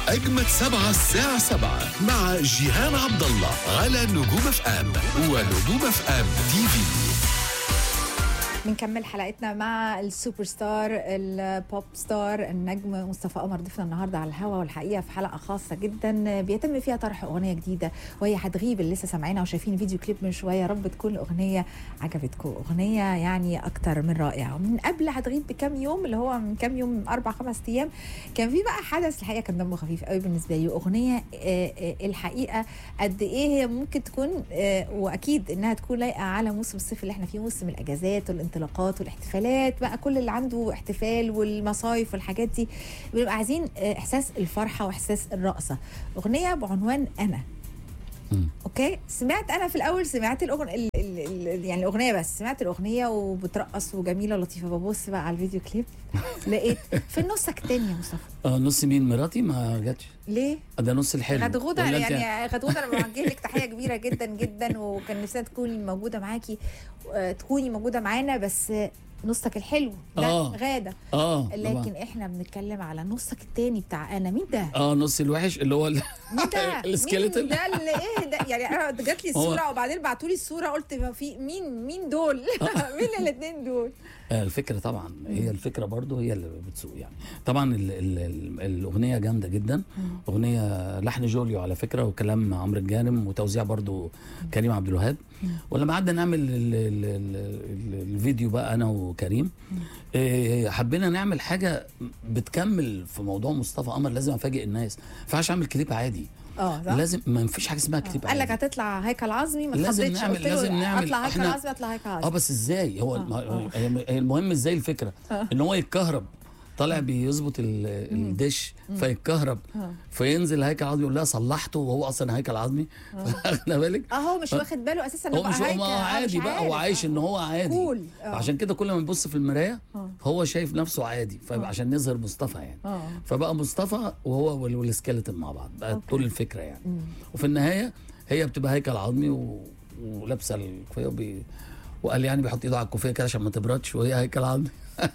أجمد سبعة الساعة سبعة مع جيهان عبد الله على نجوم اف ام ونجوم اف ام تي في بنكمل حلقتنا مع السوبر ستار البوب ستار النجم مصطفى قمر ضيفنا النهارده على الهوا والحقيقه في حلقه خاصه جدا بيتم فيها طرح اغنيه جديده وهي هتغيب اللي لسه سامعينها وشايفين فيديو كليب من شويه يا رب تكون الاغنيه عجبتكم اغنيه يعني اكتر من رائعه ومن قبل هتغيب بكام يوم اللي هو من كام يوم اربع خمس ايام كان في بقى حدث الحقيقه كان دمه خفيف قوي بالنسبه لي اغنيه آه، آه، الحقيقه قد ايه هي ممكن تكون آه، واكيد انها تكون لايقه على موسم الصيف اللي احنا فيه موسم الاجازات والانطلاقات والاحتفالات بقى كل اللي عنده احتفال والمصايف والحاجات دي بنبقى عايزين آه، احساس الفرحه واحساس الرقصه اغنيه بعنوان انا مم. اوكي سمعت انا في الاول سمعت الاغنيه ال... ال... ال... يعني الاغنيه بس سمعت الاغنيه وبترقص وجميله ولطيفه ببص بقى على الفيديو كليب لقيت في النص التاني يا مصطفى اه نص مين مراتي ما جاتش ليه؟ ده نص الحلو غدغوده ولا أنت- يعني غدغوده انا بوجه لك تحيه كبيره جدا جدا وكان نفسنا تكوني موجوده معاكي آه، تكوني موجوده معانا بس آه، نصك الحلو ده آه. غاده اه لكن طبعاً. احنا بنتكلم على نصك التاني بتاع انا مين ده؟ اه نص الوحش اللي هو ال- مين ده؟ السكيلتون. مين ده اللي ايه ده؟ يعني انا جات لي هو- الصوره وبعدين بعتوا لي الصوره قلت ما في مين مين دول؟ مين الاثنين دول؟ آه، الفكره طبعا هي الفكره برضو هي اللي بتسوق يعني طبعا ال ال ال الاغنيه جامده جدا اغنيه لحن جوليو على فكره وكلام عمرو الجانم وتوزيع برضو كريم عبد الوهاب ولما قعدنا نعمل ال ال ال ال الفيديو بقى انا وكريم آه، حبينا نعمل حاجه بتكمل في موضوع مصطفى قمر لازم افاجئ الناس ما ينفعش اعمل كليب عادي اه صح؟ لازم ما فيش حاجه اسمها كليب قال لك عادي هتطلع هيكل عظمي ما لازم تخضتش نعمل- قلت له لازم نعمل- اطلع هيكل إحنا- عظمي اطلع هيكل اه عظمي بس ازاي هو آه، الم- آه. هي هي المهم ازاي الفكره ان هو يتكهرب طالع بيظبط ال- الدش فيتكهرب آه. فينزل هيكل عظمي يقول لها صلحته وهو اصلا هيكل عظمي واخده بالك اه هو مش واخد باله اساسا هو إنه مش بقى هو هيكل. آه، عادي مش بقى هو عارف. عايش ان هو عادي كول آه. عشان كده كل ما نبص في المرايه آه. هو شايف نفسه عادي فعشان نظهر مصطفى يعني اه فبقى مصطفى وهو وال- والسكيلتون مع بعض بقى أوكي. طول الفكره يعني مم. وفي النهايه هي بتبقى هيكل عظمي و... ولابسه الكوفيه وبي... وقال يعني بيحط ايده على الكوفيه كده عشان ما تبردش وهي هيكل عظمي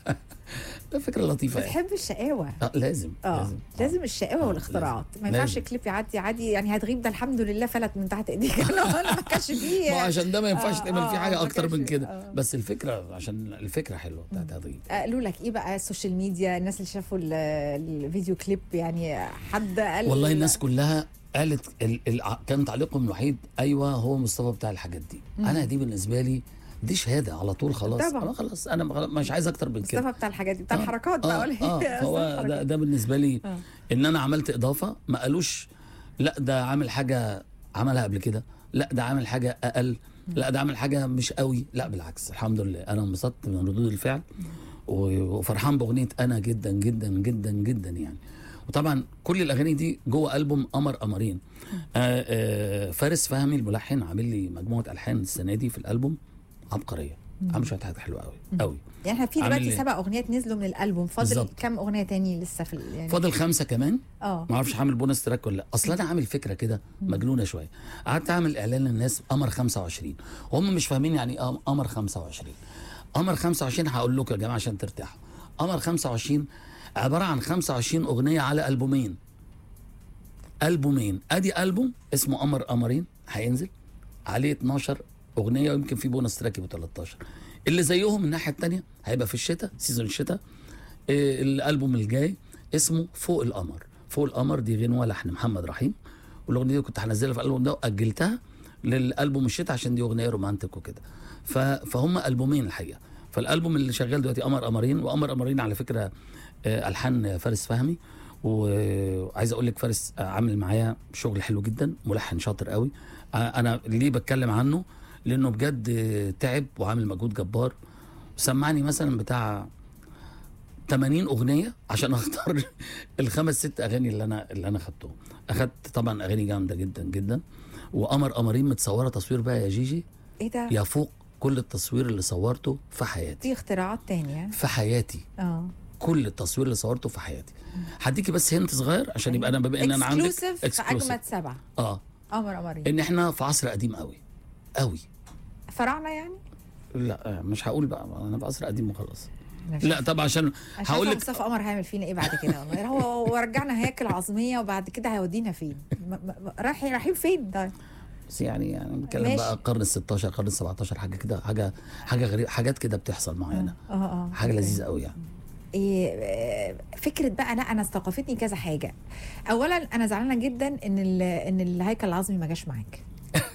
ده فكره لطيفه يعني بتحب الشقاوه آه لازم اه لازم لازم الشقاوه آه، والاختراعات ما ينفعش لازم. كليب يعدي عادي يعني هتغيب ده الحمد لله فلت من تحت ايديك انا ما كانش فيه ما عشان ده ما ينفعش آه، تعمل فيه آه، حاجه ما اكتر من كانش- كده آه. بس الفكره عشان الفكره حلوه بتاعت هذه قالوا لك ايه بقى السوشيال ميديا الناس اللي شافوا ال- الفيديو كليب يعني حد قال والله الناس كلها قالت ال... ال... كان تعليقهم الوحيد ايوه هو مصطفى بتاع الحاجات دي انا دي بالنسبه لي دي شهاده على طول خلاص طبعا. انا خلاص انا مغ- مش عايز اكتر من كده مصطفى بتاع الحاجات دي بتاع آه، الحركات بقى اه, ولا آه إيه؟ فهو أصلاً ده, الحركات. ده بالنسبه لي آه. ان انا عملت اضافه ما قالوش لا ده عامل حاجه عملها قبل كده لا ده عامل حاجه اقل لا ده عامل حاجه مش قوي لا بالعكس الحمد لله انا انبسطت من ردود الفعل و- وفرحان باغنيه انا جدا جدا جدا جدا يعني وطبعا كل الاغاني دي جوه البوم قمر قمرين آه آه فارس فهمي الملحن عامل لي مجموعه الحان السنه دي في الالبوم عبقريه عامل شويه حاجات حلوه قوي قوي يعني احنا في عامل دلوقتي إيه؟ سبع اغنيات نزلوا من الالبوم فاضل بالظبط. كام اغنيه تاني لسه في ال- يعني فاضل خمسه كمان اه ما اعرفش هعمل بونس تراك ولا لا اصل انا عامل فكره كده مجنونه شويه قعدت اعمل اعلان للناس قمر 25 وهم مش فاهمين يعني ايه قمر 25 قمر 25 هقول لكم يا جماعه عشان ترتاحوا قمر 25 عباره عن 25 اغنيه على البومين البومين ادي البوم اسمه قمر قمرين هينزل عليه 12 اغنيه ويمكن في بونس تراك يبقوا 13 اللي زيهم الناحيه الثانيه هيبقى في الشتاء سيزون الشتاء إيه الالبوم الجاي اسمه فوق القمر فوق القمر دي غنوه لحن محمد رحيم والاغنيه دي كنت هنزلها في الالبوم ده واجلتها للالبوم الشتاء عشان دي اغنيه رومانتك وكده ف- فهم البومين الحقيقه فالالبوم اللي شغال دلوقتي قمر قمرين وقمر قمرين على فكره آه، الحان فارس فهمي وعايز اقول لك فارس آه، عامل معايا شغل حلو جدا ملحن شاطر قوي آه، انا ليه بتكلم عنه لانه بجد آه، تعب وعامل مجهود جبار سمعني مثلا بتاع 80 اغنيه عشان اختار الخمس ست اغاني اللي انا اللي انا خدتهم اخدت طبعا اغاني جامده جدا جدا وقمر قمرين متصوره تصوير بقى يا جيجي ايه ده يفوق كل التصوير اللي صورته في حياتي دي اختراعات تانية في حياتي اه كل التصوير اللي صورته في حياتي هديكي بس هنت صغير عشان يبقى انا بما ان انا عندك اكسكلوسيف في اجمد سبعه اه قمر قمرين ان احنا في عصر قديم قوي قوي فراعنه يعني لا آه، مش هقول بقى انا في عصر قديم وخلاص أنا لا طب عشان هقول هقول لك مصطفى قمر هيعمل فينا ايه بعد كده والله هو ورجعنا هياكل عظميه وبعد كده هيودينا فين م- م- رايحين رايحين فين ده بس يعني يعني بنتكلم ماشي. بقى القرن ال 16 القرن ال 17 حاجه كده حاجه حاجه غريبه حاجات كده بتحصل معانا اه اه حاجه لذيذه قوي يعني إيه آه، فكره بقى لا انا استوقفتني كذا حاجه اولا انا زعلانه جدا ان ال- ان الهيكل العظمي ما جاش معاك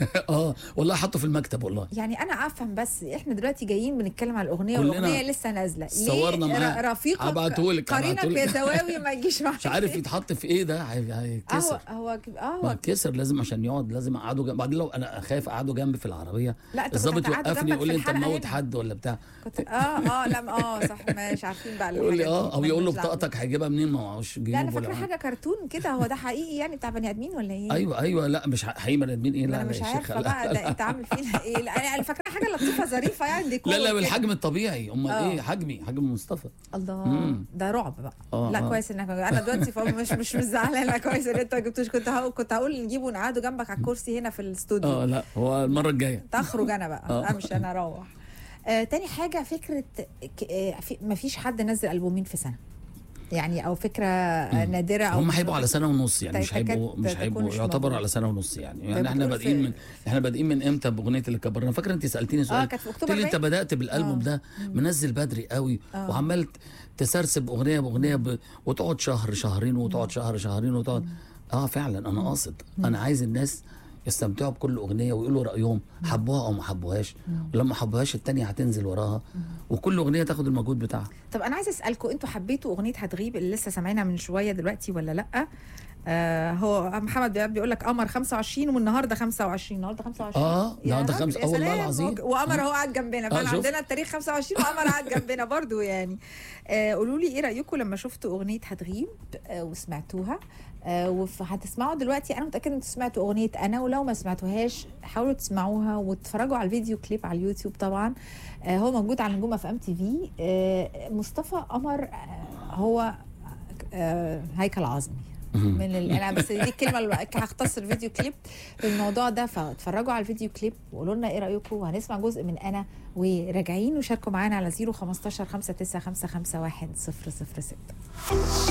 اه والله حطه في المكتب والله يعني انا افهم بس احنا دلوقتي جايين بنتكلم على الاغنيه كلنا والاغنيه لسه نازله صورنا ليه معاه. ر- رفيقك هبعتهولك، قرينك هبعتهولك. يا زواوي ما يجيش معاك مش عارف يتحط في ايه ده هي- هو هيتكسر هو اه ما هو كسر لازم عشان يقعد لازم اقعده جنب بعدين لو انا خايف اقعده جنبي في العربيه لا، أنت كنت الظابط هتقعده يوقفني جنبك يقول في لي انت الحلقة مموت هنا. حد ولا بتاع كنت اه اه لا اه صح مش عارفين بقى يقول لي الحاجات اه دي. او يقول له مالناش دعوة. بطاقتك هيجيبها منين ما معهوش جيوب لا انا ولا فاكره حاجه كرتون كده هو ده حقيقي يعني بتاع بني ادمين ولا ايه؟ ايوه ايوه لا مش ح- حقيقي بني ادمين ايه ما لا انا لا مش يا شيخ عارفه لا بقى ده انت عامل فينا ايه لا انا فاكره حاجه لطيفه ظريفه يعني ديكور لا لا كده. بالحجم الطبيعي امال آه. ايه حجمي حجم مصطفى الله مم. ده رعب بقى آه، لا آه. كويس انك انا دلوقتي فاهم مش مش مش زعلانه كويس ان انت ما جبتوش كنت هقول كنت هقول نجيبه نقعده جنبك على الكرسي هنا في الاستوديو اه لا هو المره الجايه تخرج انا بقى آه. امشي انا اروح آه تاني حاجه فكره ك- آه في ما فيش حد نزل البومين في سنه يعني او فكره آه، نادره او هم مش- هيبقوا على سنه ونص يعني مش تكاد هيبقوا مش تكون هيبقوا مش يعتبروا موجودة. على سنه ونص يعني طيب يعني احنا بتقول بادئين في- من احنا بادئين من امتى باغنيه اللي كبرنا فاكر انت سالتيني سؤال اه كانت في اكتوبر قلت لي انت باين؟ بدات بالالبوم آه. ده منزل بدري قوي آه. وعمال ت- تسرسب اغنيه باغنيه ب... وتقعد شهر شهرين وتقعد شهر شهرين وتقعد اه فعلا انا قاصد انا عايز الناس يستمتعوا بكل اغنيه ويقولوا رايهم حبوها او ما حبوهاش ولما حبوهاش التانية هتنزل وراها وكل اغنيه تاخد المجهود بتاعها طب انا عايزه اسالكم انتوا حبيتوا اغنيه هتغيب اللي لسه سامعينها من شويه دلوقتي ولا لا آه هو محمد بيقول- بيقول لك قمر 25 والنهارده 25 النهارده 25 آه، يا النهارده راجل، خمسة. يا آه، والله سلام. العظيم. وك- وقمر اهو قاعد جنبنا فانا شوف. عندنا التاريخ 25 وقمر قاعد جنبنا برضو يعني آه قولوا لي ايه رايكم لما شفتوا اغنيه هتغيب آه وسمعتوها آه وهتسمعوا دلوقتي انا متاكده ان انتوا سمعتوا اغنيه انا ولو ما سمعتوهاش حاولوا تسمعوها وتتفرجوا على الفيديو كليب على اليوتيوب طبعا آه هو موجود على نجوم اف ام تي في آه مصطفى قمر آه هو آه هيكل عظمي من ال... انا بس دي الكلمه اللي هختصر فيديو كليب في الموضوع ده فاتفرجوا على الفيديو كليب وقولوا لنا ايه رايكم وهنسمع جزء من انا وراجعين وشاركوا معانا على 015 59 55 1 006